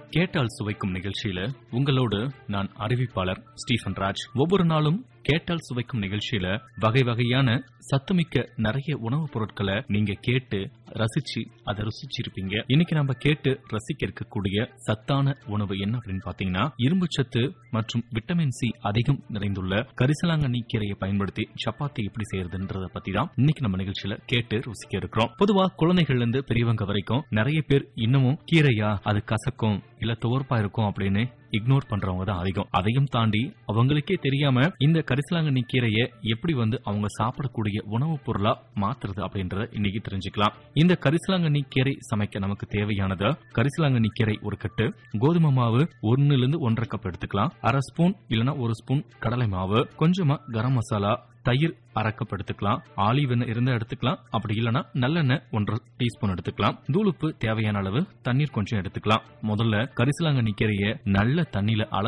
கேட்டால் சுவைக்கும் நிகழ்ச்சியில உங்களோடு நான் அறிவிப்பாளர் ஸ்டீஃபன் ராஜ் ஒவ்வொரு நாளும் கேட்டால் சுவைக்கும் நிகழ்ச்சியில வகை வகையான சத்துமிக்க நிறைய உணவுப் பொருட்களை நீங்க கேட்டு ரசிச்சு அதை ருசிச்சிருப்பீங்க இன்னைக்கு நம்ம கேட்டு ரசிக்க இருக்கக்கூடிய சத்தான உணவு என்ன அப்படின்னு பாத்தீங்கன்னா இரும்பு சத்து மற்றும் விட்டமின் சி அதிகம் நிறைந்துள்ள கரிசலாங்கண்ணி கீரையை பயன்படுத்தி சப்பாத்தி எப்படி செய்யறதுன்றத பத்தி தான் இன்னைக்கு நம்ம நிகழ்ச்சியில கேட்டு ருசிக்க இருக்கிறோம் பொதுவா குழந்தைகள்ல இருந்து பெரியவங்க வரைக்கும் நிறைய பேர் இன்னமும் கீரையா அது கசக்கும் இல்ல துவர்ப்பா இருக்கும் அப்படின்னு இக்னோர் பண்றவங்க தான் அதிகம் அதையும் தாண்டி அவங்களுக்கே தெரியாம இந்த கரிசலாங்கண்ணி கீரையை எப்படி வந்து அவங்க சாப்பிடக்கூடிய உணவுப் பொருளா மாத்துறது அப்படின்றத இன்னைக்கு தெரிஞ்சுக்கலாம் இந்த கரிசலாங்கண்ணி கீரை சமைக்க நமக்கு தேவையானது கரிசலாங்கண்ணி கீரை ஒரு கட்டு கோதுமை மாவு ஒன்னுல இருந்து ஒன்றரை கப் எடுத்துக்கலாம் அரை ஸ்பூன் இல்லனா ஒரு ஸ்பூன் கடலை மாவு கொஞ்சமா கரம் மசாலா தயிர் அரை கப் எடுத்துக்கலாம் ஆலிவ் எண்ணெய் இருந்தா எடுத்துக்கலாம் அப்படி இல்லனா நல்லெண்ணெய் ஒன்றரை டீஸ்பூன் எடுத்துக்கலாம் தூளுப்பு தேவையான அளவு தண்ணீர் கொஞ்சம் எடுத்துக்கலாம் முதல்ல கரிசலாங்கண்ணி கீரையை நல்ல தண்ணியில அள